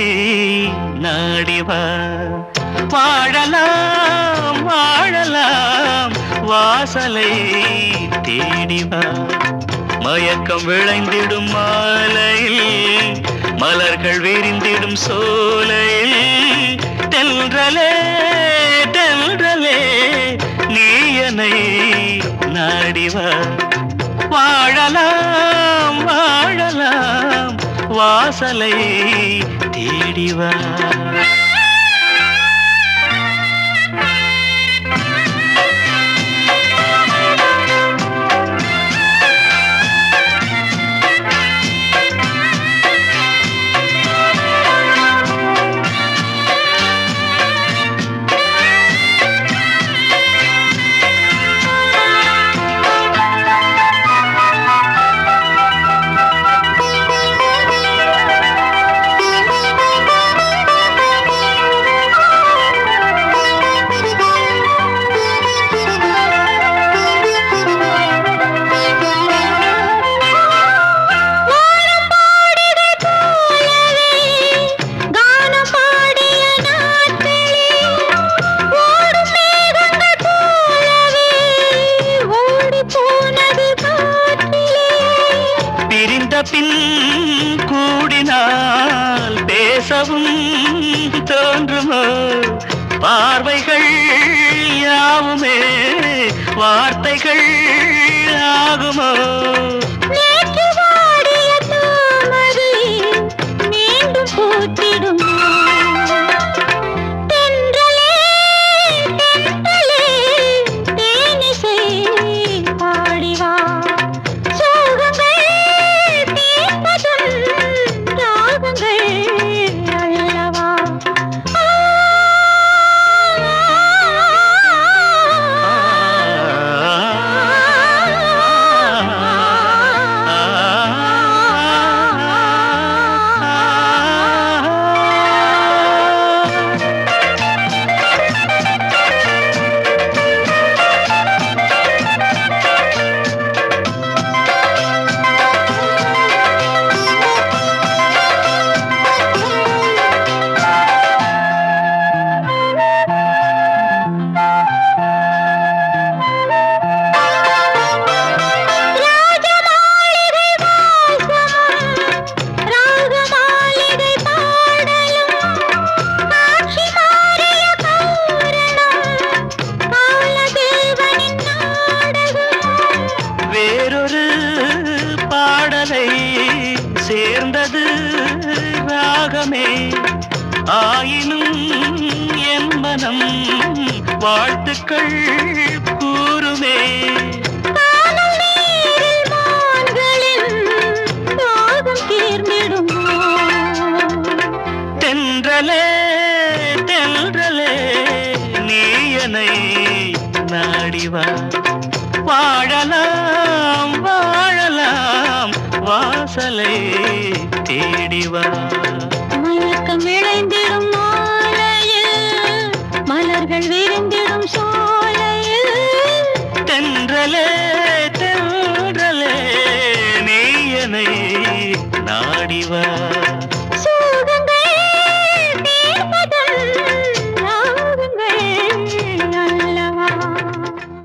நாடிவா வாழலாம் வாழலாம் வாசலை தேடிவா மயக்கம் விளைந்திடும் மாலையில் மலர்கள் விரிந்திடும் சோலையில் தென்றலே தென்றலே நீயனை நாடிவா வாழலாம் வாழலாம் வாசலை தேடிவா கானம் பாடிய நாட்களே ஓடும் மேகங்கள் போலவே ஓடிப் போனது காற்றிலே பிரிந்த பின் கூடினால் பேசவும் தோன்றுமோ பார்வைகள் யாவுமே வார்த்தைகள் ஆகுமோ நேற்று வாடிய தாமரை மீண்டும் பூத்திடுமோ தென்றலே தென்றலே தேனிசை பாடி வா சோகங்கள் தீர்ப்பதும் ராகங்கள் அல்லவா ராஜமாளிகை வாசமும் ராகமாளிகை பாடலும் காட்சி மாறிய கௌரணம் காலதேவனின் நாடகம் வேறொரு பாடலை சேர்ந்தது ராகமே ஆயினும் என் மனம் வாழ்த்துக்கள் கூறுமே கானல் நீரில் மான்களின் தாகம் தீர்ந்திடுமோ தென்றலே தென்றலே நீயனை நாடிவா வாழலாம் வாழலாம் வாசலை தேடிவா மயக்கம் விளைந்திடும் மாலையில் மலர்கள் விரிந்திடும் சோலையில் தென்றலே தென்றலே நீயனை நாடிவா